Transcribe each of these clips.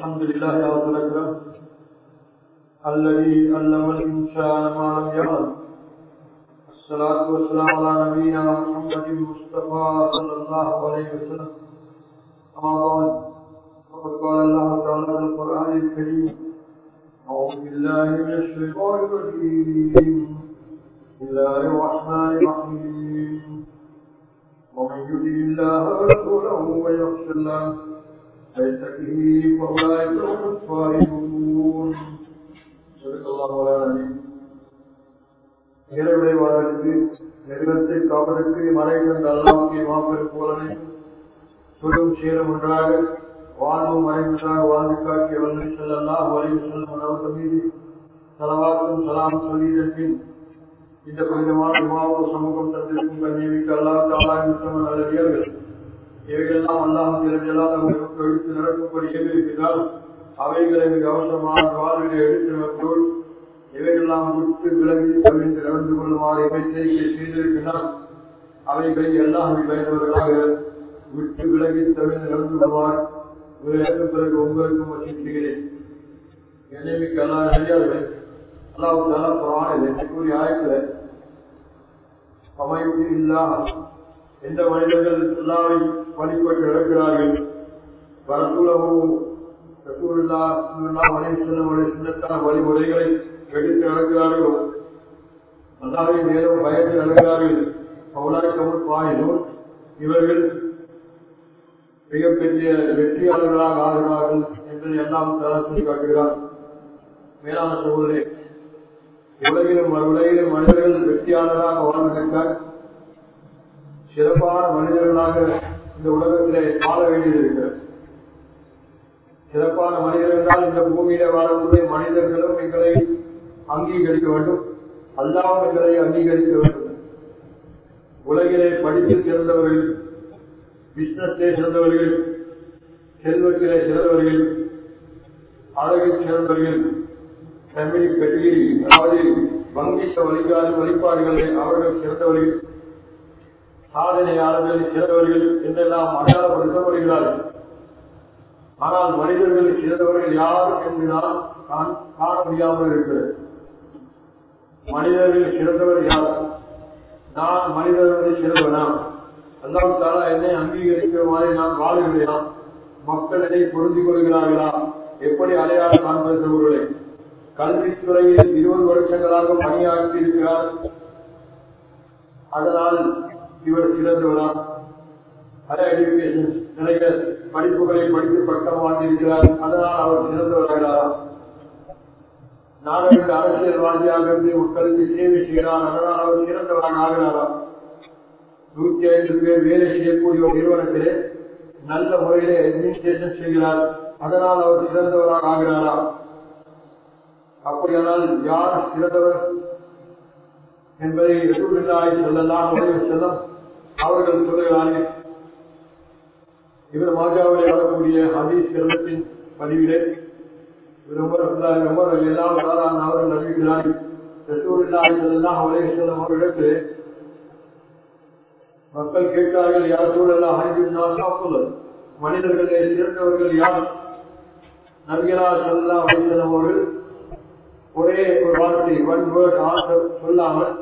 الحمد لله عز وجل الذي علم الإنسان ما لم يعلم الصلاة والسلام على نبينا محمد المصطفى صلى الله عليه وسلم أما بعد فقد قال الله تعالى في القرآن الكريم أعوذ بالله من الشيطان الرجيم بسم الله الرحمن الرحيم ومن يطع الله ورسوله ويخشى الله فيتقيه فأولئك هم الفائزون صدق الله العظيم இறைவனை வாழ்த்து நெருங்கத்தை காப்பதற்கு மறை கண்ட அல்லாவுக்கு மாபெரும் போலனை சொல்லும் சேரும் ஒன்றாக வாழ்வும் மறைமுன்றாக வாழ்ந்து காட்டிய வந்து செல்லலாம் வரைவு செல்லும் உணவு மீது தலவாக்கும் சலாம் சொல்லியிருப்பின் இந்த புனிதமான உமாவு சமூகம் தந்திருக்கும் கண்ணியமிக்க அல்லா தாலாய் நல்லவியர்கள் இவைகளெல்லாம் அல்லாமல் இறந்தெல்லாம் நமக்கு எடுத்து நடக்கும்படி ஏவிருக்கிறால் அவைகளை மிக அவசரமான வாழ்விலை எடுத்து நமக்குள் இவையெல்லாம் விட்டு விலகி கவிழ்ந்து நடந்து கொள்ளுமாறு இவற்றை செய்திருக்கிறார் அவைகளை எல்லாம் பயந்தவர்களாக விட்டு விலகி தவிர்த்து நடந்து கொள்வார் இவர்களுக்கு பிறகு உங்களுக்கும் வசிக்கிறேன் என்னைக்கு எல்லாம் அறியார்கள் அல்லாவுக்கு நல்லா புறானில் என்ன கூறிய ஆயத்தில் அமைப்பு இல்லா எந்த மனிதர்கள் எல்லாரை வழிபட்டு நடக்கிறார்கள் வரத்துலவும் ரசூல்லா மனைவி சின்னத்தான வழிமுறைகளை எடுத்து நடக்கிறார்களோ அல்லாவை மேலும் பயந்து நடக்கிறார்கள் அவளாய் கமல் பாயினும் இவர்கள் மிகப்பெரிய வெற்றியாளர்களாக ஆகிறார்கள் என்று எல்லாம் சொல்லி காட்டுகிறார் மேலான சூழலே உலகிலும் உலகிலும் மனிதர்கள் வெற்றியாளராக வாழ்வதற்காக சிறப்பான மனிதர்களாக இந்த உலகத்திலே வாழ வேண்டியிருக்கிறது சிறப்பான மனிதர்கள் தான் இந்த பூமியில வாழக்கூடிய மனிதர்களும் எங்களை அங்கீகரிக்க வேண்டும் அல்லாமல் எங்களை அங்கீகரிக்க வேண்டும் உலகிலே படித்து சிறந்தவர்கள் பிசினஸிலே சிறந்தவர்கள் செல்வத்திலே சிறந்தவர்கள் அழகில் சிறந்தவர்கள் தமிழ் கட்டியில் அதாவது வங்கித்த வழிகாடு வழிபாடுகளை அவர்கள் சிறந்தவர்கள் சாதனையாளர்கள் சிறந்தவர்கள் என்றெல்லாம் அடையாளப்படுத்தப்படுகிறார்கள் ஆனால் மனிதர்கள் சிறந்தவர்கள் யார் என்று நான் காண முடியாமல் இருக்கிறது மனிதர்கள் சிறந்தவர் யார் நான் மனிதர்களை சிறந்தவனா அல்லாவுக்கால என்னை அங்கீகரிக்கிற மாதிரி நான் வாழுகிறேனா மக்கள் என்னை பொருந்திக் கொள்கிறார்களா எப்படி அடையாளம் காண்பவர்களே கல்வித்துறையில் இருபது வருஷங்களாக பணியாற்றி இருக்கிறார் அதனால் இவர் சிறந்தவரா ஹையர் எஜுகேஷன் நிறைய படிப்புகளை படித்து பட்டம் வாங்கியிருக்கிறார் அதனால் அவர் சிறந்தவர்களாரா நாடுகளுக்கு அரசியல்வாதியாக இருந்து மக்களுக்கு சேவை செய்கிறார் அதனால் அவர் சிறந்தவராக ஆகிறாரா நூற்றி ஐந்து பேர் வேலை செய்யக்கூடிய ஒரு நிறுவனத்திலே நல்ல முறையிலே அட்மினிஸ்ட்ரேஷன் செய்கிறார் அதனால் அவர் சிறந்தவராக ஆகிறாரா அப்படியானால் யார் சிறந்தவர் என்பதை எதிர்வில்லாய் செல்லலாம் செல்லம் அவர்கள் சொல்லுகிறார்கள் இவர் மாஜாவில் ஆடக்கூடிய ஹதீஸ் கிரமத்தின் பதிவிலே எல்லாம் அவர்கள் அறிவிக்கிறார்கள் ரசூலில்லாய் செல்லாம் அவரே செல்லும் அவரிடத்தில் மக்கள் கேட்கிறார்கள் யார் சூழலாம் அனைத்து மனிதர்களே சிறந்தவர்கள் யார் நபிகளா செல்லாம் செல்லும் அவர்கள் ஒரே ஒரு வார்த்தை ஒன் வேர்ட் ஆன்சர் சொல்லாமல்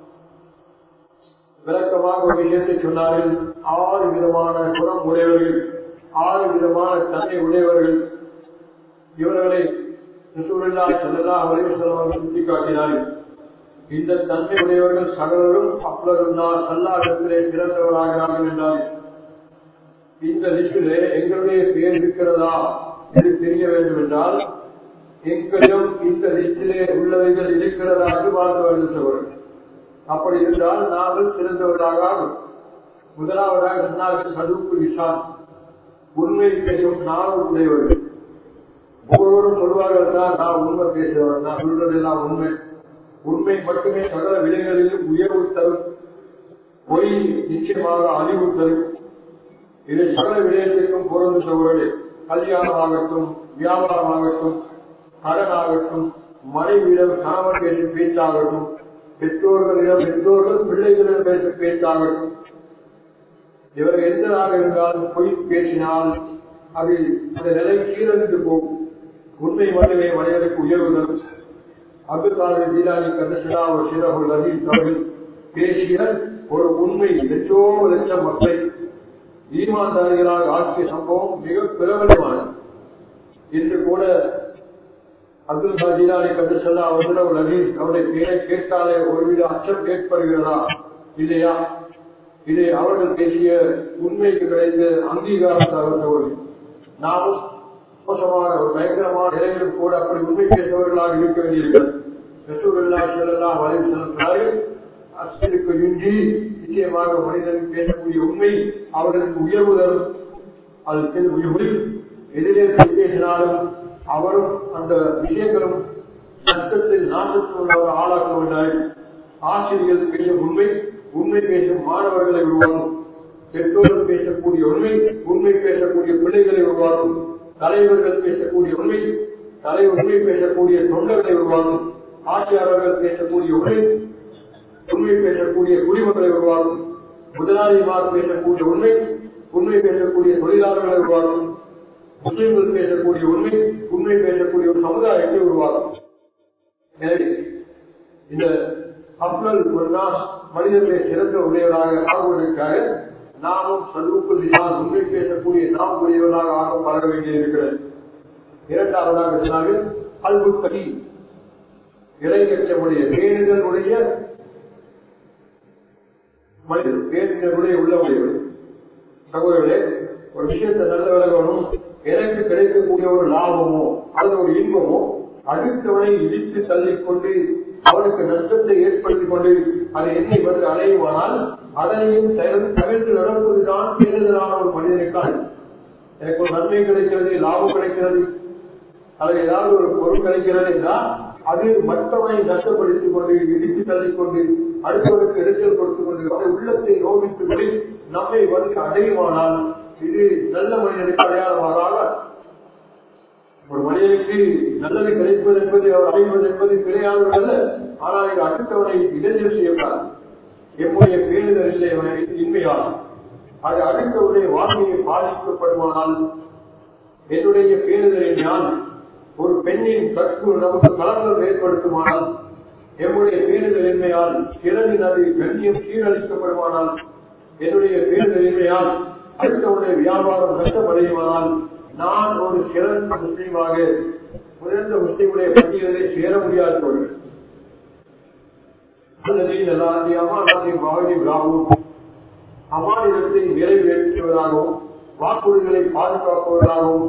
விளக்கமாக ஒரு விஷயத்தை சொன்னார்கள் ஆறு விதமான குணம் உடையவர்கள் ஆறு விதமான தன்மை உடையவர்கள் இவர்களை சுற்றுலா செல்லலாம் அவரையும் செல்லவர்கள் சுட்டிக்காட்டினார்கள் இந்த தன்மை உடையவர்கள் சகலரும் அப்பளரும் நான் சல்லாடத்திலே சிறந்தவராகிறார்கள் என்றார்கள் இந்த லிஸ்டிலே எங்களுடைய பேர் இருக்கிறதா என்று தெரிய வேண்டும் என்றால் எங்களிடம் இந்த லிஸ்டிலே உள்ளவைகள் இருக்கிறதா என்று பார்க்க வேண்டும் சொல்வார்கள் அப்படி இருந்தால் நாங்கள் சிறந்தவர்களாக ஆகும் முதலாவதாக சொன்னார்கள் சதுப்பு விஷால் உண்மை தெரியும் நான் உடையவர்கள் ஒவ்வொருவரும் சொல்வார்கள் தான் நான் உண்மை பேசுகிறவன் நான் சொல்றதெல்லாம் உண்மை உண்மை மட்டுமே சகல விலைகளிலும் உயர்வு தரும் பொய் நிச்சயமாக அழிவு தரும் இதை சகல விடயத்திற்கும் பொருள் சொல்வது கல்யாணமாகட்டும் வியாபாரமாகட்டும் கடனாகட்டும் மனைவியிடம் கணவன் பேசும் பேச்சாகட்டும் பெற்றோர்களிடம் பெற்றோர்கள் பிள்ளைகளிடம் பேசும் பேச்சாகட்டும் இவர்கள் எந்ததாக இருந்தாலும் பொய் பேசினால் அது அந்த நிலை சீரழிந்து போகும் உண்மை மட்டுமே மனிதனுக்கு உயர்வு தரும் அப்துல் காதர் ஜீலானி கந்தசிலா ஒரு சிறகுல் அஜீஸ் அவர்கள் பேசிய ஒரு உண்மை லட்சோ லட்சம் மக்களை ஈமான்தாரிகளாக ஆக்கிய சம்பவம் மிக பிரபலமானது இன்று கூட அப்துல் காஜிலானி கந்தசல்லா அவர்கள் அஜீஸ் அவருடைய பேரை கேட்டாலே ஒருவித அச்சம் ஏற்படுகிறதா இல்லையா இது அவர்கள் பேசிய உண்மைக்கு கிடைத்த அங்கீகாரம் தகவல் நாமும் மோசமான ஒரு பயங்கரமான நிலையிலும் கூட அப்படி உண்மை பேசுபவர்களாக இருக்க வேண்டியிருக்கிறது ரசூல்லா செல்லலாம் வரைவு செலுத்தினார்கள் அசலுக்கு இன்றி நிச்சயமாக மனிதன் பேசக்கூடிய உண்மை அவர்களுக்கு உயர்வு தரும் அது உயர்வு எதிரே பேசினாலும் அவரும் அந்த விஷயங்களும் நஷ்டத்தில் நாசத்தில் ஆளாக்க வேண்டார்கள் ஆசிரியர்கள் பேசும் உண்மை உண்மை பேசும் மாணவர்களை உருவாக்கும் பெற்றோர்கள் பேசக்கூடிய உண்மை உண்மை பேசக்கூடிய பிள்ளைகளை உருவாக்கும் தலைவர்கள் பேசக்கூடிய உண்மை தலை உண்மை பேசக்கூடிய தொண்டர்களை உருவாக்கும் ஆட்சியாளர்கள் பேசக்கூடிய உண்மை உண்மை பேசக்கூடிய குடிமக்களை உருவாக்கும் முதலாளிமார் பேசக்கூடிய உண்மை உண்மை பேசக்கூடிய தொழிலாளர்களை உருவாக்கும் முஸ்லிம்கள் பேசக்கூடிய உண்மை உண்மை பேசக்கூடிய ஒரு சமுதாயத்தை உருவாக்கும் எனவே இந்த அப்துல் ஒரு நாள் மனிதர்களை சிறந்த உடையவராக ஆகுவதற்காக நாமும் சதுப்புதினால் உண்மை பேசக்கூடிய நாம் உடையவர்களாக ஆக பழக வேண்டியிருக்கிறது இரண்டாவதாக சொன்னார்கள் அல்புக்கி இறையற்றமுடைய பேணுதலுடைய மனிதர் பேணுதலுடைய உள்ளமுடையவர் சகோதரர்களே ஒரு விஷயத்தை நல்ல விலகணும் எனக்கு கிடைக்கக்கூடிய ஒரு லாபமோ அல்லது ஒரு இன்பமோ அடுத்தவனை இடித்து தள்ளிக்கொண்டு அவனுக்கு நஷ்டத்தை ஏற்படுத்திக் கொண்டு அது என்னை வந்து அடையுமானால் அதனையும் தவிர்த்து நடப்பதுதான் தேர்தலான ஒரு மனிதனுக்கான எனக்கு ஒரு நன்மை கிடைக்கிறது லாபம் கிடைக்கிறது அல்லது ஏதாவது ஒரு பொருள் கிடைக்கிறது என்றால் அது மற்றவனை நஷ்டப்படுத்திக் கொண்டு இடித்து தள்ளிக்கொண்டு அடுத்தவருக்கு இடைச்சல் கொடுத்துக் கொண்டு அவருடைய உள்ளத்தை நோவித்துபடி நம்மை வந்து அடையுமானால் இது நல்ல மனிதனுக்கு அடையாளமாக ஒரு மனிதனுக்கு நல்லது கிடைப்பது என்பது அவர் அடைவது என்பது கிடையாது அல்ல ஆனால் இது அடுத்தவனை இடைஞ்சல் செய்யக்கூடாது எம்முடைய பேணுதல் இல்லை இன்மையாகும் அது அடுத்தவருடைய வாழ்க்கையை பாதிக்கப்படுமானால் என்னுடைய பேணுதலின் நான் ஒரு பெண்ணின் கற்பு நமக்கு கலங்கள் ஏற்படுத்துமானால் எம்முடைய பேணுதலின்மையால் சிறகு நதி கண்ணியம் சீரழிக்கப்படுமானால் என்னுடைய பேணுதலின்மையால் அடுத்தவருடைய வியாபாரம் நஷ்டமடையுமானால் நான் ஒரு சிறந்த முஸ்லீமாக சிறந்த முஸ்லீமுடைய பட்டியலில் சேர முடியாது கொள்கிறேன் அமானிடத்தை நிறைவேற்றுவதாகவும் வாக்குறுதிகளை பாதுகாப்பவர்களாகவும்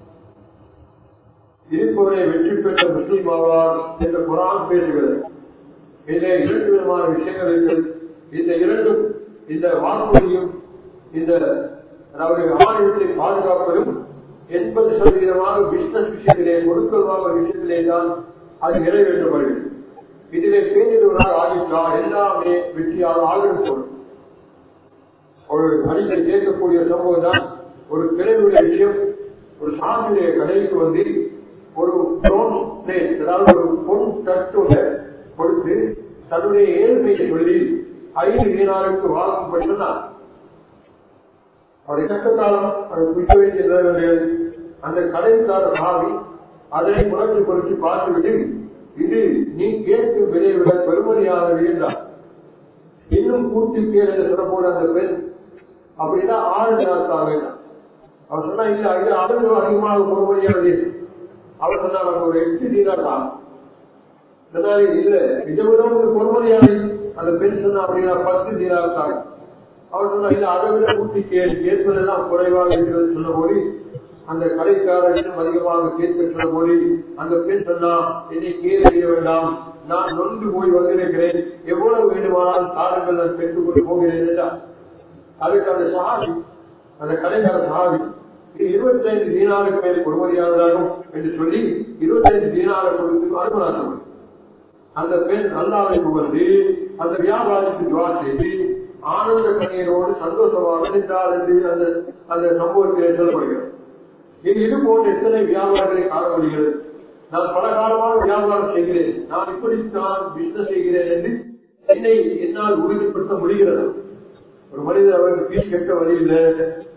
இருப்பவரை வெற்றி பெற்ற முஸ்லீம் ஆவார் என்று குரான் பேசுகிறது இதில் இரண்டு விதமான விஷயங்கள் இருக்கிறது இந்த இரண்டும் இந்த வாக்குறுதியும் இந்த அதாவது அமானியத்தை பாதுகாப்பதும் எண்பது சதவீதமாக பிசினஸ் விஷயத்திலே கொடுக்கல் வாங்கல் விஷயத்திலே தான் அது நிறைவேற்றப்படுகிறது இதிலே பேரிடுவதாக ஆகிட்டால் எல்லாமே வெற்றியாக ஆளும் பொருள் ஒரு அடிக்கடி கேட்கக்கூடிய சம்பவம் தான் ஒரு கிளைவுடைய விஷயம் ஒரு சாமியுடைய கடைக்கு வந்து ஒரு ப்ரோன் பிளேட் அதாவது ஒரு பொன் தட்டோட கொடுத்து தன்னுடைய ஏழ்மையை சொல்லி ஐந்து வீணாருக்கு வாங்கும்படி சொன்னார் அவருடைய கஷ்டத்தாலும் அதை குடிக்க வேண்டிய அந்த கடைக்கார சாவி அதனை புரட்சி பொருட்சி பார்த்துவிட்டு இது நீ கேட்கும் விலையை விட பெருமதியானது என்றார் இன்னும் கூட்டி கேள்வி சொல்லப்போட அந்த பெண் அப்படின்னா ஆறு நேரத்தாக அவர் சொன்னா இல்ல இது அளவு அதிகமாக பொறுமதியானது அவர் சொன்னார் ஒரு எட்டு தீனார் தான் இல்ல இதை விட ஒரு பொறுமதியானது அந்த பெண் சொன்னா அப்படின்னா பத்து தீனார் தான் அவர் சொன்னா இல்ல அதை விட கூட்டி கேள்வி கேட்பதெல்லாம் குறைவாக இருக்கிறது சொன்ன போது அந்த கடைக்காரரிடம் அதிகமாக கேட்க சொன்ன போது அந்த பெண் சொன்னா என்னை கேள்வி செய்ய வேண்டாம் நான் நொந்து போய் வந்திருக்கிறேன் எவ்வளவு வேண்டுமானால் காலங்கள் நான் பெற்றுக் கொண்டு போகிறேன் என்றார் அதுக்கு அந்த சாவி அந்த கடைக்கார சாவி இது இருபத்தைந்து தீனாருக்கு மேல் பொறுமதியானதாகும் என்று சொல்லி இருபத்தைந்து தீனார கொடுத்து அனுமதி அந்த பெண் அல்லாவை புகழ்ந்து அந்த வியாபாரத்துக்கு துவா செய்து ஆனந்த கண்ணீரோடு சந்தோஷமாக நின்றார் என்று அந்த அந்த சம்பவத்திலே சொல்லப்படுகிறது இது இது போன்ற எத்தனை வியாபாரங்களை காண முடிகிறது நான் பல காலமாக வியாபாரம் செய்கிறேன் நான் இப்படித்தான் பிசினஸ் செய்கிறேன் என்று என்னை என்னால் உறுதிப்படுத்த முடிகிறது ஒரு மனிதர் அவருக்கு பீஸ் கட்ட வழி இல்லை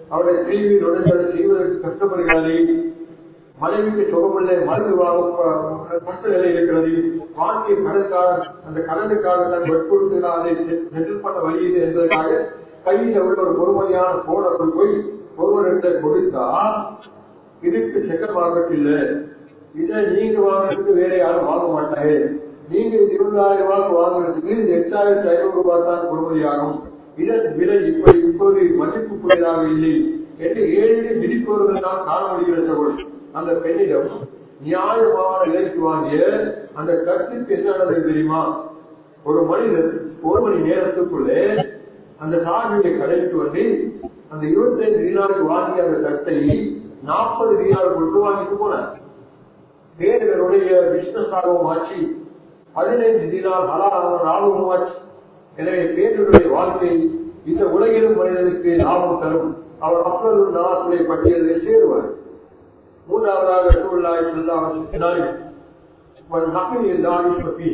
அவருடைய கல்வி நுழைஞ்சல் செய்வதற்கு கஷ்டப்படுகிறது மனைவிக்கு சுகமில்லை மருந்து வாங்க கஷ்ட நிலை இருக்கிறது வாங்கிய கடனுக்காக அந்த கடனுக்காக தான் வற்புறுத்தி அதை செட்டில் பண்ண வழியில் என்பதற்காக கையில உள்ள ஒரு பொறுமையான போனை கொண்டு போய் ஒருவரிடத்தை கொடுத்தா இதுக்கு செகண்ட் மார்க்கெட் இல்ல இதை நீங்க வாங்குறதுக்கு வேற யாரும் வாங்க மாட்டாங்க நீங்க இருபதாயிரம் ரூபாய்க்கு வாங்குறதுக்கு எட்டாயிரத்தி ஐநூறு ரூபாய் தான் பொறுமதியாகும் இதன் விலை இப்ப இப்போது மதிப்புக்குரியதாக இல்லை என்று ஏழு விதிப்பவர்கள் தான் காண முடிகிற சகோதரி அந்த பெண்ணிடம் நியாயமான விலைக்கு வாங்கிய அந்த கட்டுக்கு என்ன நடந்தது தெரியுமா ஒரு மனிதர் ஒரு மணி நேரத்துக்குள்ளே அந்த சாமியை கடைக்கு வந்து அந்த இருபத்தைந்து வீணாருக்கு வாங்கிய அந்த தட்டை நாற்பது வீணாறு கொண்டு வாங்கிட்டு போனார் பேர்களுடைய பிசினஸ் ஆகவும் ஆச்சு பதினைந்து தினால் ஹலாலான லாபமும் ஆச்சு எனவே பேர்களுடைய வாழ்க்கை இந்த உலகிலும் மனிதனுக்கு லாபம் தரும் அவர் அப்பொழுது நாளத்துடைய பட்டியலில் சேருவார் மூன்றாவதாக சூழ்நாய் சொல்லாமல்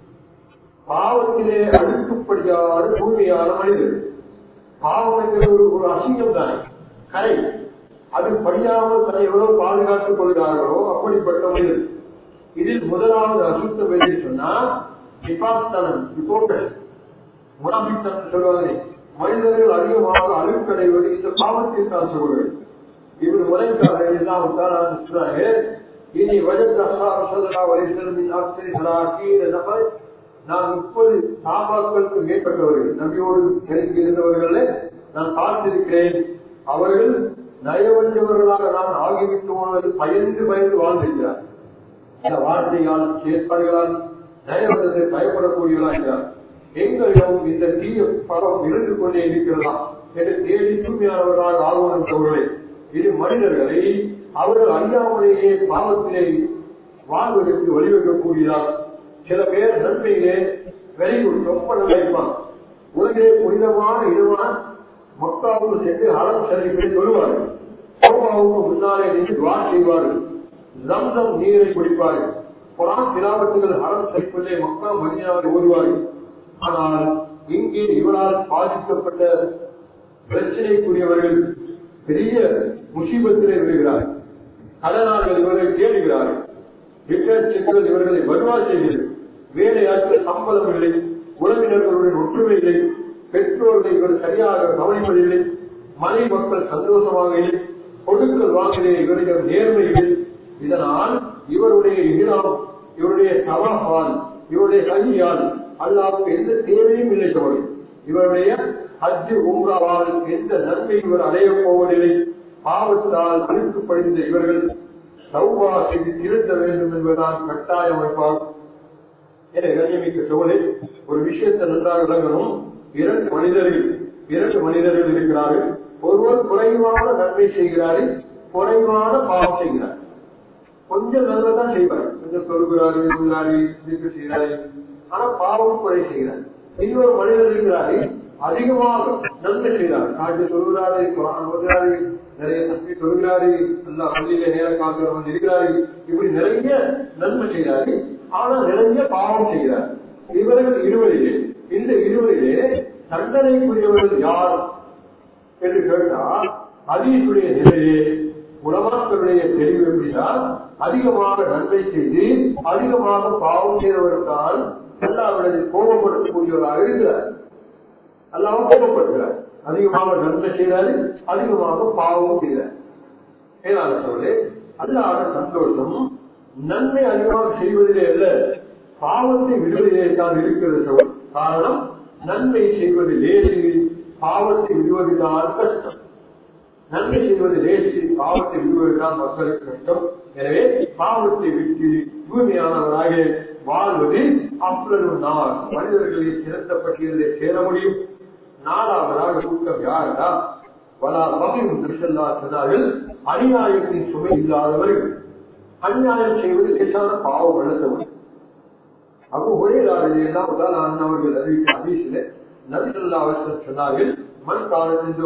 பாவத்திலே அடுக்குப்படியான தூய்மையான மனிதர் பாவம் என்கிற ஒரு ஒரு அசிங்கம் தானே கரை அது படியாமல் தன்னை எவ்வளவு பாதுகாத்துக் கொள்கிறார்களோ அப்படிப்பட்ட மனிதர் இதில் முதலாவது அசுத்தம் என்று சொன்னா நிபாத்தனம் ரிப்போர்ட்டர் முனாபித்தனம் சொல்வதே மனிதர்கள் அதிகமாக அழுக்கடைவது இந்த பாவத்தில் தான் சொல்வது இவர் முறைக்காக எல்லாம் சொன்னாங்க இனி வஜத் அசார் சொல்லா வரிசலமின் ஆசிரியர் சலாக்கீர நபர் நான் முப்பது சாபாக்களுக்கு மேற்பட்டவர்கள் நபியோடு நெருங்கி இருந்தவர்களே நான் பார்த்திருக்கிறேன் அவர்கள் நயவஞ்சவர்களாக நான் ஆகிவிட்டோம் பயந்து பயந்து வாழ்ந்திருக்கிறார் இந்த வார்த்தையால் செயற்பாடுகளால் நயவஞ்சத்தை பயப்படக்கூடியவர்களாகிறார் எங்களிடம் இந்த தீய படம் இருந்து கொண்டே இருக்கிறதா என்று தேடி தூய்மையானவர்களாக ஆர்வம் தோழர்களே இது மனிதர்களை அவர்கள் அறியாமலேயே பாவத்திலே வாழ்வதற்கு வழிவகுக்கக்கூடியதாக சில பேர் நன்மையிலே வெரி குட் ரொம்ப நல்லா இருப்பாங்க உலகிலே புனிதமான இடமான மக்காவுக்கு சென்று அறம் சரிகளை சொல்லுவார்கள் சோபாவுக்கு முன்னாலே நின்று துவா செய்வார்கள் ஜம்சம் நீரை குடிப்பார்கள் குரான் திலாவத்துகள் அறம் சரிக்குள்ளே மக்கா மதினாவை ஓடுவார்கள் ஆனால் இங்கே இவரால் பாதிக்கப்பட்ட பிரச்சனைக்குரியவர்கள் பெரிய முசீபத்திலே விடுகிறார்கள் அதனால் இவர்களை தேடுகிறார்கள் ரிட்டர்ன் செக்குகள் இவர்களை வருவாய் செய்கிறது வேலையாட்கள் சம்பளம் இல்லை உறவினர்களுடன் ஒற்றுமை இல்லை பெற்றோர்களை இவர் சரியாக கவனிப்பதில்லை மனை மக்கள் சந்தோஷமாக இல்லை கொடுக்கல் வாங்கிலே இவரிடம் நேர்மை இல்லை இதனால் இவருடைய ஈழம் இவருடைய தவாபால் இவருடைய கல்வியால் அல்லாவுக்கு எந்த தேவையும் இல்லை தோழி இவருடைய அஜு உம்ராவால் எந்த நன்மை இவர் அடையப் போவதில்லை பாவத்தால் அழுத்து படிந்த இவர்கள் சௌபா செய்து திருத்த வேண்டும் என்பதுதான் கட்டாய அமைப்பாகும் என இளைஞமிக்க சோழை ஒரு விஷயத்தை நன்றாக விளங்கணும் இரண்டு மனிதர்கள் இரண்டு மனிதர்கள் இருக்கிறார்கள் ஒருவர் குறைவான நன்மை செய்கிறாரு குறைவான பாவம் செய்கிறார் கொஞ்சம் நல்லதான் செய்வார் கொஞ்சம் தொழுகிறாரு உள்ளாரு இதுக்கு செய்கிறாரு ஆனா பாவம் குறை செய்கிறார் இன்னொரு மனிதர் இருக்கிறாரு அதிகமாக நன்மை செய்கிறார் காட்டு சொல்கிறாரு வருகிறாரு நிறைய நன்மை சொல்கிறாரு எல்லா பள்ளியில நேர காலத்தில் வந்து இருக்கிறாரு இப்படி நிறைய நன்மை செய்கிறாரு ஆனா நிறைய பாவம் செய்கிறார் இவர்கள் இருவரிலே இந்த இருவரிலே தண்டனைக்குரியவர்கள் யார் என்று கேட்டால் அதீசுடைய நிலையே உலமாக்களுடைய தெளிவு எப்படின்னா அதிகமாக நன்மை செய்து அதிகமாக பாவம் செய்தவருக்கால் அல்லாவிடத்தில் கோபப்படுத்தக்கூடியவராக இருக்கிறார் அல்லாமல் கோபப்படுகிறார் அதிகமாக நன்மை செய்தாரு அதிகமாக பாவம் செய்தார் ஏனால சொல்லு அல்லாத சந்தோஷம் நன்மை அதிகமாக செய்வதிலே அல்ல பாவத்தை விடுவதிலே தான் இருக்கிறது சொல் காரணம் நன்மை செய்வது லேசி பாவத்தை விடுவதுதான் கஷ்டம் நன்மை செய்வது லேசி பாவத்தை விடுவதுதான் மக்களுக்கு கஷ்டம் எனவே பாவத்தை விட்டு தூய்மையானவராக வாழ்வது அவ்வளவு நாள் மனிதர்களை சிறந்த பட்டியலிலே சேர முடியும் நாலாவதாக தூக்கம் யாரா வலா பகையும் திருச்சல்லா சொன்னார்கள் அநியாயத்தின் சுமை இல்லாதவர்கள் அநியாயம் செய்வது லேசான பாவம் வளர்த்தவர்கள் அப்போ ஒரே நாளில் எல்லாம் நான் அவர்கள் அறிவித்த அபீசில நபிசல்லா அவர்கள் சொன்னார்கள் மண் காலத்தின்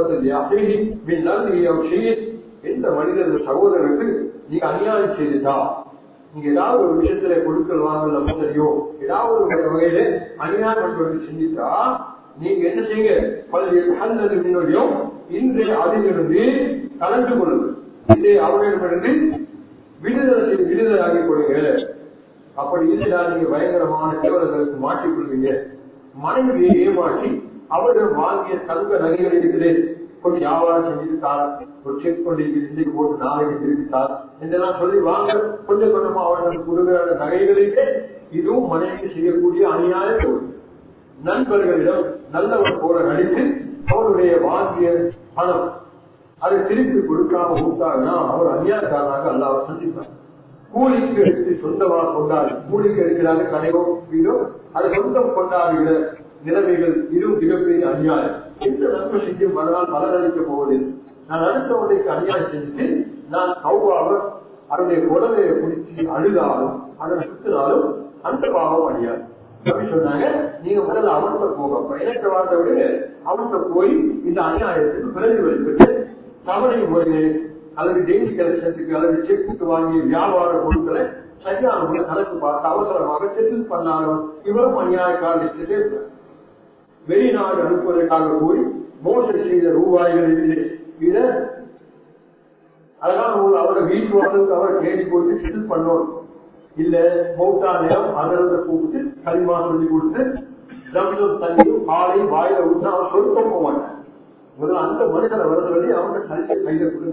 உலகத்தில் எந்த மனிதர் சகோதரருக்கு நீங்க அநியாயம் செய்துட்டா நீங்க ஏதாவது ஒரு விஷயத்துல கொடுக்கல் வாங்கல முதலியோ ஏதாவது ஒரு வகையில அநியாயம் பண்றது செஞ்சுட்டா நீங்க என்ன செய்யுங்க பல்வேறு அல்லது முன்னோடியும் இன்று அதிலிருந்து கலந்து கொள்ளுங்கள் இதை அவர்களிடமிருந்து விடுதலை விடுதலாகிக் கொள்ளுங்க அப்படி இல்லையா நீங்க பயங்கரமான கேவலங்களுக்கு மாற்றிக்கொள்வீங்க மனைவியை ஏமாற்றி அவர்கள் வாங்கிய தங்க நகைகள் இருக்குது கொஞ்சம் வியாபாரம் செஞ்சுட்டார் ஒரு செக் பண்ணி இன்னைக்கு போட்டு நாளைக்கு திருப்பிட்டார் இதெல்லாம் சொல்லி வாங்க கொஞ்சம் கொஞ்சமா அவர்களுக்கு கொடுக்கிற நகைகளுக்கு இதுவும் மனைவி செய்யக்கூடிய அநியாய தொழில் நண்பர்களிடம் நல்லவர் போல நடித்து அவருடைய வாங்கிய பணம் அதை திருப்பி கொடுக்காம விட்டாங்கன்னா அவர் அநியாயக்காரனாக அல்லாவை சந்திப்பார் கூலிக்கு எடுத்து சொந்தமாக கொண்டாடு கூலிக்கு எடுக்கிறாங்க கடையோ வீடோ அதை சொந்தம் கொண்டாடுகிற நிலைமைகள் இதுவும் மிகப்பெரிய அநியாயம் எந்த நன்மை செஞ்சும் மறுநாள் பலனளிக்க போவதில்லை நான் அடுத்தவனுக்கு அநியாயம் செஞ்சுட்டு நான் கௌவாக அவருடைய உடலையை பிடிச்சி அழுதாலும் அதனை சுத்தினாலும் அந்த பாவம் அழியாது அப்படி சொன்னாங்க நீங்க முதல்ல அவன்கிட்ட போக எனக்கு வாழ்ந்த விட அவன்கிட்ட போய் இந்த அநியாயத்துக்கு பிரதிபலிப்பிட்டு தவணை முறையில் அல்லது டெய்லி கலெக்ஷனுக்கு அல்லது செக்குக்கு வாங்கிய வியாபார பொருட்களை சரியான முறை கணக்கு பார்த்து அவசரமாக செட்டில் பண்ணாலும் இவரும் அநியாயக்கார லிஸ்டிலே இருக்கார் வெளிநாடு அனுப்புவதற்காக போய் மோசடி செய்த ரூபாய்கள் இல்லை இத அதெல்லாம் அவரோட வீட்டு வாசலுக்கு அவரை தேடி போட்டு செட்டில் பண்ணணும் இல்ல மௌத்தா நேரம் அதற்கு கூப்பிட்டு களிமா சொல்லி கொடுத்து ஜம்சம் தண்ணியும் பாலை வாயில விட்டு அவன் சொருக்க போக மாட்டான் முதல்ல அந்த மனிதனை வர சொல்லி அவங்க சளியை கையில கொடு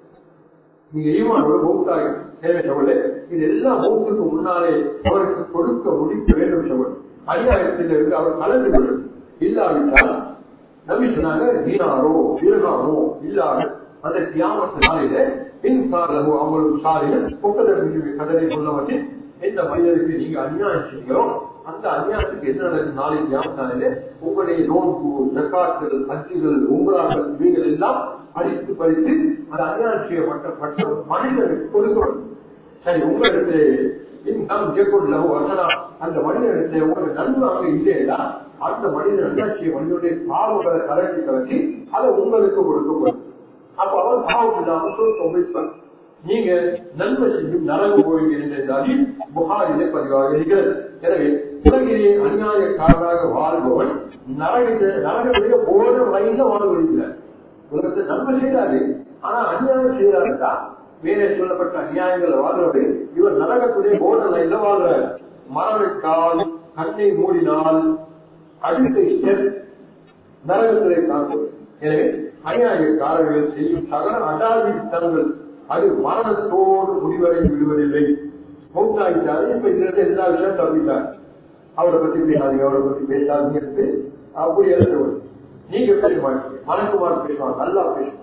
நீங்க ஈமானோட மௌத்தாய் தேவை சவலே இது எல்லாம் மௌத்துக்கு முன்னாலே அவருக்கு கொடுக்க முடிக்க வேண்டும் சவல் அநியாயத்தில் இருந்து அவர் கலந்து கொள்ளும் இல்லாவிட்டால் நம்பி சொன்னாங்க வீணாரோ வீரகாமோ இல்லாத அந்த தியாமத்து நாளில பின் சாரமோ அவங்களுக்கு சாலையில் பொக்கதற்கு கடலை சொல்ல வச்சு இந்த மனிதருக்கு நீங்க அநியாயம் செய்கிறோம் அந்த அநியாயத்துக்கு என்ன நடக்கும் நாளை தியாமத்தானில உங்களுடைய நோன்பு ஜக்காத்துகள் அச்சுகள் உங்களாக்கள் இவைகள் எல்லாம் அடித்து பறித்து அந்த அநியாயம் செய்யப்பட்ட மனிதனுக்கு கொடுக்கணும் சரி உங்களுக்கு நாம் கேட்கொள்ள வசனா அந்த மனிதனுக்கு உங்களுக்கு நன்றாக இல்லையா அந்த மனிதன் அண்ணாச்சிய மனிதனுடைய பாவங்களை கலட்டி கலட்டி அதை உங்களுக்கு கொடுக்கப்படும் அப்ப அவர் பாவம் இல்லாமல் சொல்ல நீங்க நன்மை செஞ்சும் நரகு போகிறீர்கள் என்றால் புகாரிலே பதிவாக இருக்கிறது எனவே உலகிலே அநியாயக்காரராக வாழ்பவன் நரகத்தை நரகத்திலே போன வயதுல வாழ வருகிறார் உலகத்தை நன்மை செய்யறாரு ஆனா அநியாயம் செய்யறாருக்கா மேலே சொல்லப்பட்ட அநியாயங்களை வாழ்றது இவர் நரகத்துடைய போன லைன்ல வாழ்றாரு மரணிட்டால் கண்ணை மூடினால் அடுத்த ஸ்டெப் நரகத்திலே காண்பது எனவே அநியாயக்காரர்கள் செய்யும் சகல அடாதித்தனங்கள் அது மரணத்தோடு முடிவடை விடுவதில்லை மௌத்தாயிட்டாரு இப்ப இதுல எல்லா விஷயம் தப்பிட்டார் அவரை பத்தி பேசாதீங்க அவரை பத்தி பேசாதீங்க அப்படி எழுதுவது நீங்க பேச மாட்டீங்க மனக்குமார் பேசுவாங்க நல்லா பேசுவாங்க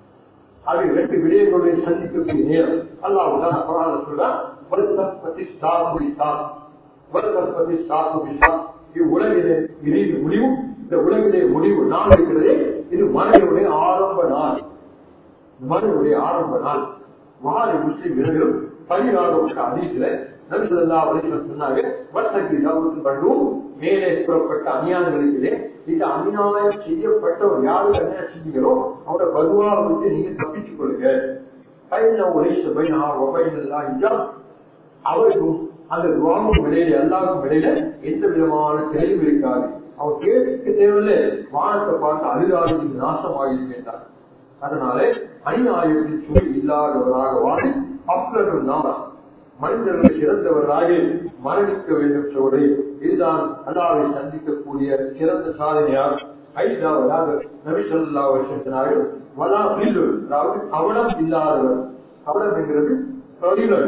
அது ரெண்டு விடயங்களுடைய சந்திக்கக்கூடிய நேரம் அல்லாவுதான் அப்புறம் சொல்றா வருத்தம் பத்தி சாகுடி சார் வருத்தம் பத்தி சாகுடி சார் இவ்வுலகிலே இறுதி முடிவு இந்த உலகிலே முடிவு நாள் இருக்கிறதே இது மனிதனுடைய ஆரம்ப நாள் மனிதனுடைய ஆரம்ப நாள் மகாரி முஸ்லிம் வீரர்களும் பதினாறு அதிகல நபிசுல்லா வலிசன் சொன்னாங்க வர்த்தகி தவறு பண்ணும் மேலே கூறப்பட்ட அநியாயங்களிலே இது அநியாயம் செய்யப்பட்டவர் யாரு அநியாயம் செஞ்சீங்களோ அவரோட பதுவாவை விட்டு நீங்க தப்பிச்சுக் கொள்ளுங்க பையன ஒரேச பையனா ஒபைனல்லா இஜாம் அவருக்கும் அந்த துவாமும் இடையில எல்லாருக்கும் இடையில எந்த விதமான தெளிவு இருக்காது அவர் கேட்க தேவையில்லை வானத்தை பார்த்து அழுதாடி நாசமாகியிருக்கின்றார் அதனால அநியாயத்தின் சுவை இல்லாதவராக வாழி அப்ளது நாம மனிதர்கள் சிறந்தவராக மரணிக்க வேண்டும் சொல்வதை இதுதான் அல்லாவை சந்திக்கக்கூடிய சிறந்த சாதனையார் ஐந்தாவதாக நபி சொல்லா வருஷத்தினார்கள் வலா பில்லு அதாவது கவனம் இல்லாதவர் கவனம் என்கிறது தொழிலர்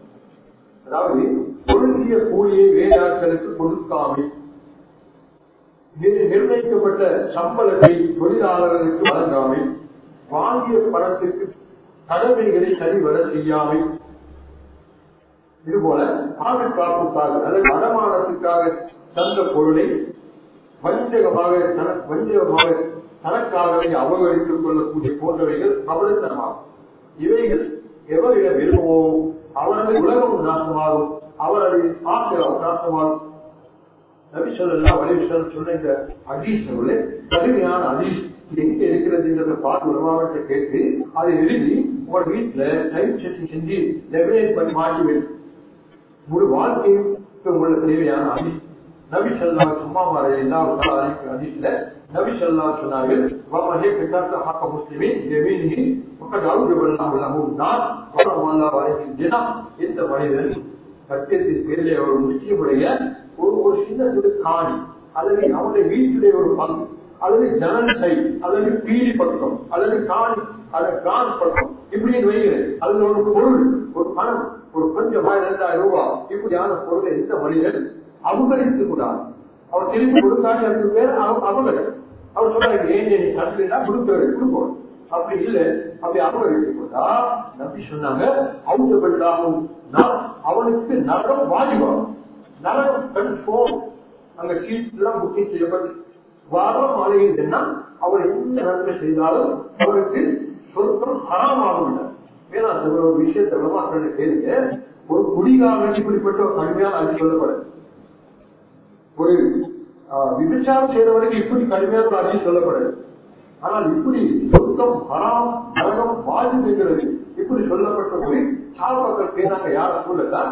அதாவது பொருந்திய கூலியை வேளாட்களுக்கு கொடுக்காமல் நிர்ணயிக்கப்பட்ட சம்பளத்தை தொழிலாளர்களுக்கு வழங்காமல் வாங்கிய பணத்திற்கு கடமைகளை சரிவர செய்யாமல் இதுபோல பாதுகாப்புக்காக அல்லது அடமானத்துக்காக தந்த பொருளை வஞ்சகமாக வஞ்சகமாக தனக்காகவே அபகரித்துக் கொள்ளக்கூடிய போன்றவைகள் கபலத்தனமாகும் இவைகள் எவரிடம் விரும்புமோ அவரது உலகம் நாசமாகும் அவரது ஆசிரம் நாசமாகும் நபி சொல்லலாம் வலிசல் சொன்ன இந்த அதீஸ் கடுமையான அதீஸ் எங்க இருக்கிறதுன்றத பார்த்து உலமாவட்ட கேட்டு அதை எழுதி உங்களோட வீட்டுல டைம் செட்டிங் செஞ்சு லெமினேட் பண்ணி மாற்றி வை முழு வாழ்க்கையும் உங்களுக்கு தேவையான அதீஸ் நபி சொல்லா சும்மா மாற எல்லா அதிசல நபி சொல்லா சொன்னார்கள் ومن يكتب حق مسلم يمينه فقد أوجب الله له النار وحرم الله عليه الجنة இந்த மனிதன் சத்தியத்தின் பேரிலே ஒரு முஸ்லீமுடைய ஒரு ஒரு சின்ன சிறு காணி அல்லது அவனுடைய வீட்டிலே ஒரு பங்கு அல்லது ஜனல் சை அல்லது பீடி பக்கம் அல்லது காணி அல்லது கான் பக்கம் இப்படின்னு வைக்கிறேன் அதுல ஒரு பொருள் ஒரு பணம் ஒரு கொஞ்சம் இரண்டாயிரம் ரூபாய் இப்படியான பொருளை எந்த மனிதன் அபகரித்து கூடாது அவர் திருப்பி கொடுக்காது அதுக்கு பேர் அபகரம் அவர் சொல்றாரு ஏன் நீ தந்துனா கொடுத்தவரை கொடுக்கணும் அப்படி இல்ல அப்படி அபகரித்து கொண்டா நம்பி சொன்னாங்க அவுத்தப்பட்டாகும் நான் அவனுக்கு நரகம் வாஜிபாகும் நரகம் கன்ஃபார்ம் அங்க சீட் எல்லாம் புக்கிங் செய்யப்பட்டு வாரம் அலையுதுன்னா அவர் எந்த நன்மை செய்தாலும் அவருக்கு சொர்க்கம் ஹராமாகும் ஏன்னா ஒரு விஷயத்தை விளமாக்கள் கேளுங்க ஒரு குடிகாரன் இப்படிப்பட்ட ஒரு கடுமையான அது சொல்லப்படாது ஒரு விபச்சாரம் செய்தவருக்கு இப்படி கடுமையான ஒரு அடி சொல்லப்படாது ஆனால் இப்படி சொர்க்கம் ஹராம் நரகம் வாஜிபுங்கிறது இப்படி சொல்லப்பட்ட ஒரு சார்பாக்கள் பேராங்க யார சொல்லலாம்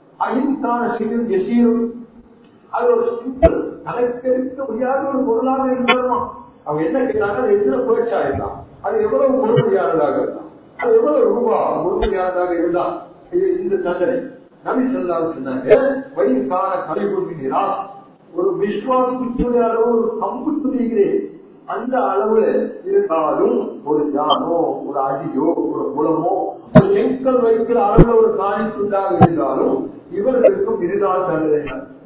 ஐந்தான சீரும் எசீரும் அது ஒரு சிம்பிள் கணக்கெடுக்க முடியாத ஒரு பொருளாக இருந்தாலுமா அவங்க என்ன கேட்டாங்க அது எவ்வளவு புரட்சா இருந்தான் அது எவ்வளவு பொறுமையானதாக இருந்தான் அது எவ்வளவு ரூபா பொறுமையானதாக இருந்தா இது இந்த தண்டனை நபி சொல்லாம சொன்னாங்க வயிற்கான கலைபுரிகிறா ஒரு விஸ்வாசத்துடைய அளவு ஒரு கம்பு துணிகிறேன் அந்த அளவுல இருந்தாலும் ஒரு ஜானோ ஒரு அடியோ ஒரு குளமோ ஒரு செங்கல் வைக்கிற அளவுல ஒரு காணி துண்டாக இருந்தாலும் இவர்களுக்கும் இதுதான் தண்டனை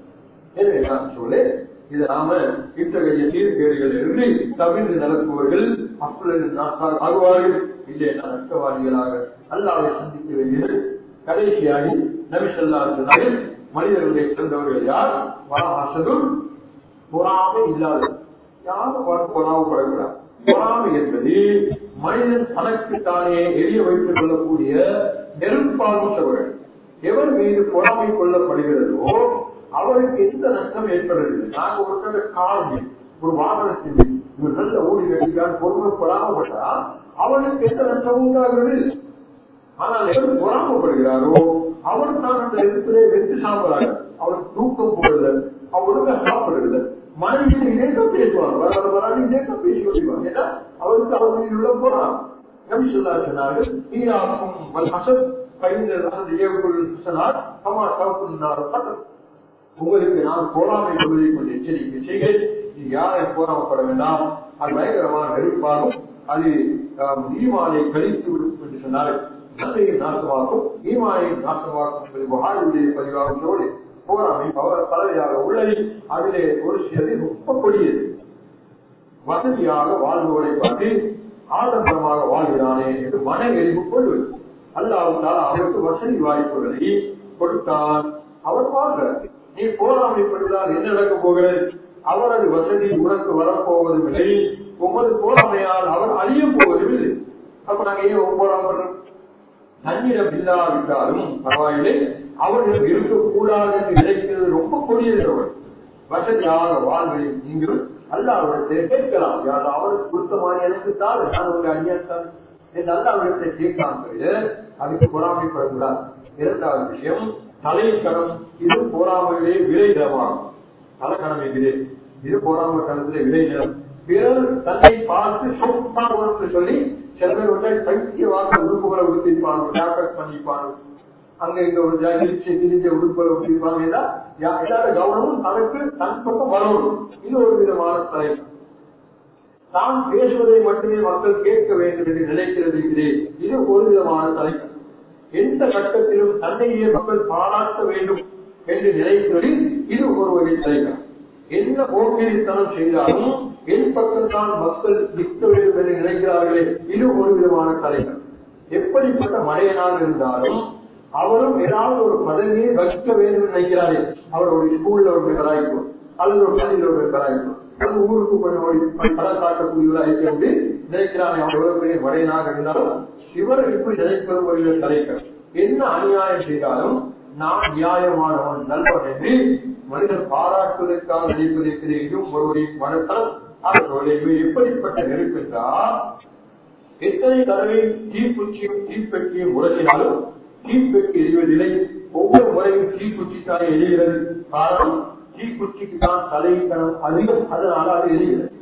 எனவே நான் சொல்ல இது நாம இத்தகைய சீர்கேடுகள் இருந்து தவிர்த்து நடக்குவர்கள் அப்பொழுது நாட்கள் ஆகுவார்கள் இல்லை நஷ்டவாதிகளாக அல்லாவை சந்திக்க வேண்டியது கடைசியாகி நபிசல்லா சொன்னார்கள் மனிதர்களை சேர்ந்தவர்கள் யார் வராசதும் பொறாமை இல்லாத யாரும் பொறாமப்படக்கூடாது பொறாமை என்பது மனிதன் தனக்கு தானே எரிய வைத்துக் கொள்ளக்கூடிய நெருப்பாகுற்றவர்கள் எவர் மீது பொறாமை கொள்ளப்படுகிறதோ அவருக்கு எந்த நஷ்டம் ஏற்படுறது நாங்க ஒருத்தர காரணி ஒரு வாகனத்தின் இவர் நல்ல ஓடி கட்டிக்கான் பொறுமை பொறாமப்பட்டா அவனுக்கு எந்த நஷ்டமும் உண்டாகிறது ஆனால் எவர் பொறாமப்படுகிறாரோ அவர் தான் அந்த இடத்திலே வெற்றி சாப்பிடாங்க அவர் தூக்கம் போடுறது அவர் ஒழுங்கா சாப்பிடுறது மனைவியில் இதேக்கம் பேசுவாங்க வர வர வராது இதேக்கம் பேசி வருவாங்க ஏன்னா அவருக்கு அவர் மீது உள்ள போறான் நபி சொல்லா சொன்னார்கள் ஈராக்கும் ஹசத் பைந்தல் ஹசத் ஏவுக்குள் சொன்னார் அம்மா தவக்குன்னார் உங்களுக்கு நான் போராமை கொள்வதை கொண்டு எச்சரிக்கை செய்கிறேன் நீ யாரை போராமப்பட வேண்டாம் அது பயங்கரமான நெருப்பாகும் அது ஈமானை கழித்து விடும் என்று சொன்னார்கள் நன்மையை நாசமாக்கும் ஈமானை நாசமாக்கும் என்பது புகாரியுடைய பதிவாகத்தோடு போராமை பவர் பலவையாக உள்ளது அதிலே ஒரு சிலது ரொம்ப கொடியது வசதியாக வாழ்வோரை பார்த்து ஆடம்பரமாக வாழ்கிறானே என்று மன எரிவு கொள்வது அல்லாவிட்டால் அவருக்கு வசதி வாய்ப்புகளை கொடுத்தான் அவர் வாழ்கிறார் நீ போராமைப்படுவதால் என்ன நடக்க போகிறது அவரது வசதி உனக்கு வரப்போவதும் இல்லை உமது போராமையால் அவர் அழிய போவதும் இல்லை அப்ப நாங்க ஏன் போராமப்படுறோம் தன்னிடம் இல்லாவிட்டாலும் பரவாயில்லை அவர்கள் இருக்கக்கூடாது என்று நினைக்கிறது ரொம்ப கொடியவர் வசதியாக வாழ்வில் நீங்கள் அல்லாவிடத்தை கேட்கலாம் யார் அவருக்கு கொடுத்த மாதிரி எனக்கு தான் நான் உங்க அந்நியத்தான் என்று அல்லாவிடத்தை கேட்கலாம் அதுக்கு பொறாமைப்படக்கூடாது இரண்டாவது விஷயம் தலைக்கணம் இது போராமையிலே விலை நிலமாகும் தலைக்கணம் என்கிறே இது போராமை கணத்திலே விலை நிலம் பிறர் தன்னை பார்த்து சொப்பாக சொல்லி சில பேர் வந்து பைத்தியவாக உறுப்புகளை உடுத்திருப்பாங்க ஜாக்கெட் பண்ணிப்பாங்க அங்க இங்க ஒரு ஜாகிரிச்சு கிழிஞ்ச உடுப்புகளை உடுத்திருப்பாங்க எல்லாரோட கவனமும் தனக்கு தன் பக்கம் வரணும் இது ஒரு விதமான தலைப்பு தான் பேசுவதை மட்டுமே மக்கள் கேட்க வேண்டும் என்று நினைக்கிறது இது இது ஒரு விதமான தலைப்பு எந்த கட்டத்திலும் தன்னையே மக்கள் பாராட்ட வேண்டும் என்று நினைப்பது இது ஒரு வகை தலைவர் என்ன போக்கிரித்தனம் செய்தாலும் என் பக்கம் தான் மக்கள் நிற்க வேண்டும் என்று நினைக்கிறார்களே இது ஒரு விதமான தலைவர் எப்படிப்பட்ட மடையனாக இருந்தாலும் அவரும் ஏதாவது ஒரு பதவியை வகிக்க வேண்டும் என்று நினைக்கிறாரே அவர் ஒரு ஸ்கூல்ல ஒரு கலாய்ப்பு அல்லது ஒரு பள்ளியில் ஒரு கலாய்ப்பு அது ஊருக்கு கொஞ்சம் படம் காட்டக்கூடியவராக இருக்கிறது நினைக்கிறாங்க அவர் எவ்வளவு பெரிய மடையனாக இருந்தாலும் இவர் இப்படி நினைப்பது ஒரு தலைவர் என்ன அநியாயம் செய்தாலும் நான் நியாயமானவன் நல்லவன் என்று மனிதன் பாராட்டுவதற்காக நினைப்பதற்கு இதுவும் ஒருவரின் மனத்தனம் அதோட எப்படிப்பட்ட நெருப்பு என்றால் எத்தனை தடவை தீக்குச்சியும் தீப்பெட்டியும் உரசினாலும் தீப்பெட்டி எரிவதில்லை ஒவ்வொரு முறையும் தீக்குச்சி தானே எரிகிறது காரணம் தீக்குச்சிக்கு தான் தலைக்கணம் அதிகம் அதனால அது எரிகிறது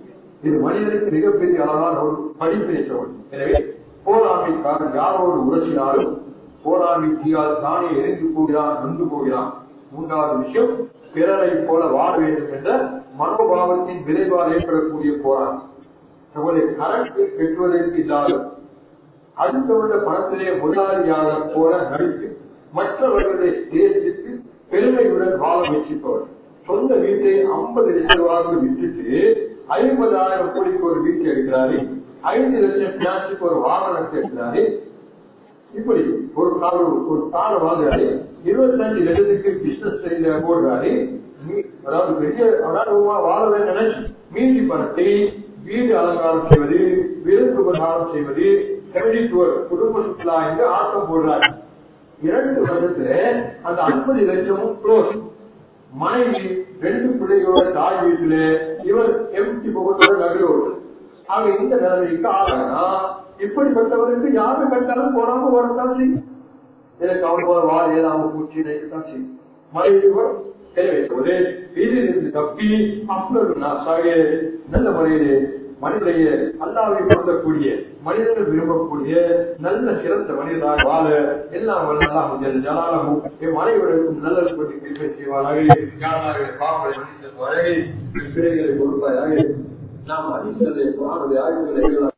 இது மனிதனுக்கு மிகப்பெரிய அளவான ஒரு படிப்பினை சொல்லும் எனவே போராமைக்காரன் யாரோடு உரசினாலும் போராமை தீயால் தானே எரிந்து போகிறான் நொந்து போகிறான் மூன்றாவது விஷயம் பிறரை போல வாழ வேண்டும் என்ற மனோபாவத்தின் விளைவால் ஏற்படக்கூடிய போராட்டம் நம்முடைய கரத்தை பெற்றுவதற்கு இல்லாத அடுத்தவருடைய பணத்திலே முதலாளியாக போல நடித்து மற்றவர்களை தேர்ச்சித்து பெருமையுடன் வாழ முயற்சிப்பவர் சொந்த வீட்டை ஐம்பது லட்சம் ரூபாய்க்கு விட்டுட்டு ஐம்பதாயிரம் கோடிக்கு ஒரு வீட்டை எடுக்கிறாரு ஐந்து லட்சம் பினான்ஸுக்கு ஒரு வாகனத்தை எடுக்கிறாரு இப்படி ஒரு கார் ஒரு காரை வாங்குறாரு இருபத்தஞ்சு லட்சத்துக்கு பிசினஸ் போடுறாரு அதாவது பெரிய அதாவது வாழ நினைச்சு மீதி பணத்தை வீடு அலங்காரம் செய்வது விருந்து உபகாரம் செய்வது ஃபேமிலி டூர் குடும்ப சுற்றுலா என்று ஆட்டம் போடுறாரு இரண்டு வருஷத்துல அந்த ஐம்பது லட்சமும் க்ளோஸ் மனைவி ரெண்டு பிள்ளைகளோட தாய் வீட்டுல இவர் எம்டி முகத்தோட நடுவோடு ஆக இந்த நிலைமைக்கு ஆகனா இப்படிப்பட்டவருக்கு யாரு கட்டாலும் போடாம வரத்தான் செய்யும் எனக்கு அவன் போல வா ஏதாவது பூச்சி நினைக்கத்தான் செய்யும் மனைவி எனவே ஒரு வீதியிலிருந்து தப்பி அப்பொழுது நான் சாக நல்ல முறையிலே மனிதனைய அல்லாவை பொருந்தக்கூடிய மனிதர்கள் விரும்பக்கூடிய நல்ல சிறந்த மனிதனாக வாழ எல்லாம் வல்லதாக ஜலாலமும் என் மனைவிடக்கும் நல்ல கொண்டு கிருப்பை செய்வாராக யாராக பாவங்களை மன்னித்து வழங்கி பிள்ளைகளை கொடுப்பாயாக நாம் மனுஷனை ஆயுதங்களை